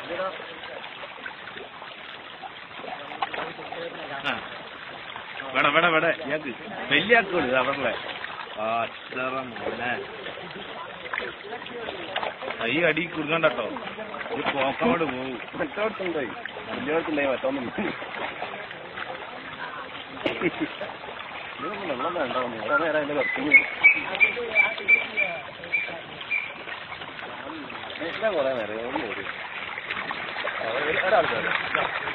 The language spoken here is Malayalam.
ആ. വേണം വേണം വേണം ഇയാൾക്ക് വലിയ ആക്കുള്ളൂ അവരുടെ അച്ഛറ മോനെ ഈ അടി കുടുങ്ങണ്ടോ ഇത് പോക്കങ്ങോട്ട് പോവും മറ്റോടത്തുണ്ടായി വലിയോടത്തുണ്ടായി മറ്റൊന്നും വെള്ളം വേണ്ട കുറെ നേരം അതിന്റെ കത്തിന് കുറെ നേരം ഒരാൾ